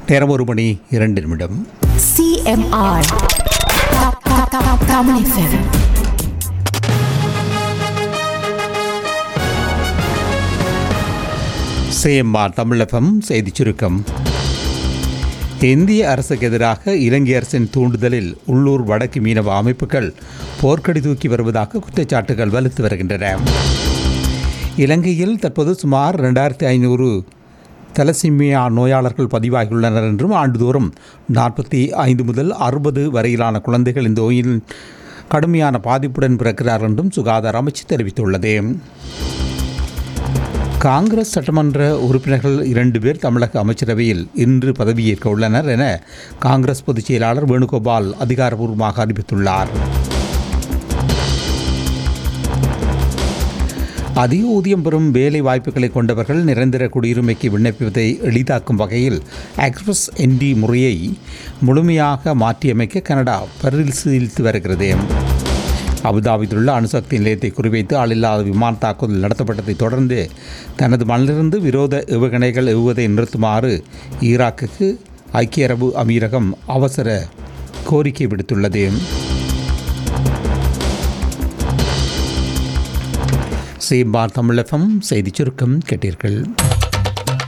நேரம் ஒரு மணி இரண்டு நிமிடம் CMR. Ta- ta- ta- Tamil FM. சேஎம்ஆர் தமிழகம் செய்திச் சுருக்கம் இந்திய அரசுக்கு எதிராக இலங்கை அரசின் தூண்டுதலில் உள்ளூர் வடக்கு மீனவ அமைப்புகள் போர்க்கடி தூக்கி வருவதாக குற்றச்சாட்டுகள் வலுத்து வருகின்றன இலங்கையில் தற்போது சுமார் ரெண்டாயிரத்தி ஐநூறு தலசிமியா நோயாளர்கள் பதிவாகியுள்ளனர் என்றும் ஆண்டுதோறும் நாற்பத்தி ஐந்து முதல் அறுபது வரையிலான குழந்தைகள் இந்த நோயில் கடுமையான பாதிப்புடன் பிறக்கிறார் என்றும் சுகாதார அமைச்சு தெரிவித்துள்ளது காங்கிரஸ் சட்டமன்ற உறுப்பினர்கள் இரண்டு பேர் தமிழக அமைச்சரவையில் இன்று பதவியேற்க உள்ளனர் என காங்கிரஸ் பொதுச் செயலாளர் வேணுகோபால் அதிகாரப்பூர்வமாக அறிவித்துள்ளார் அதிக ஊதியம் பெறும் வேலை வாய்ப்புகளை கொண்டவர்கள் நிரந்தர குடியுரிமைக்கு விண்ணப்பிப்பதை எளிதாக்கும் வகையில் எக்ஸ்பிரஸ் என்டி முறையை முழுமையாக மாற்றியமைக்க கனடா பரிசீலித்து வருகிறது அபுதாபியில் உள்ள அணுசக்தி நிலையத்தை குறிவைத்து ஆளில்லாத விமான தாக்குதல் நடத்தப்பட்டதை தொடர்ந்து தனது மண்ணிலிருந்து விரோத ஏவுகணைகள் ஏவுவதை நிறுத்துமாறு ஈராக்குக்கு ஐக்கிய அரபு அமீரகம் அவசர கோரிக்கை விடுத்துள்ளது சீபார் தமிழகம் செய்திச் சுருக்கம் கேட்டீர்கள்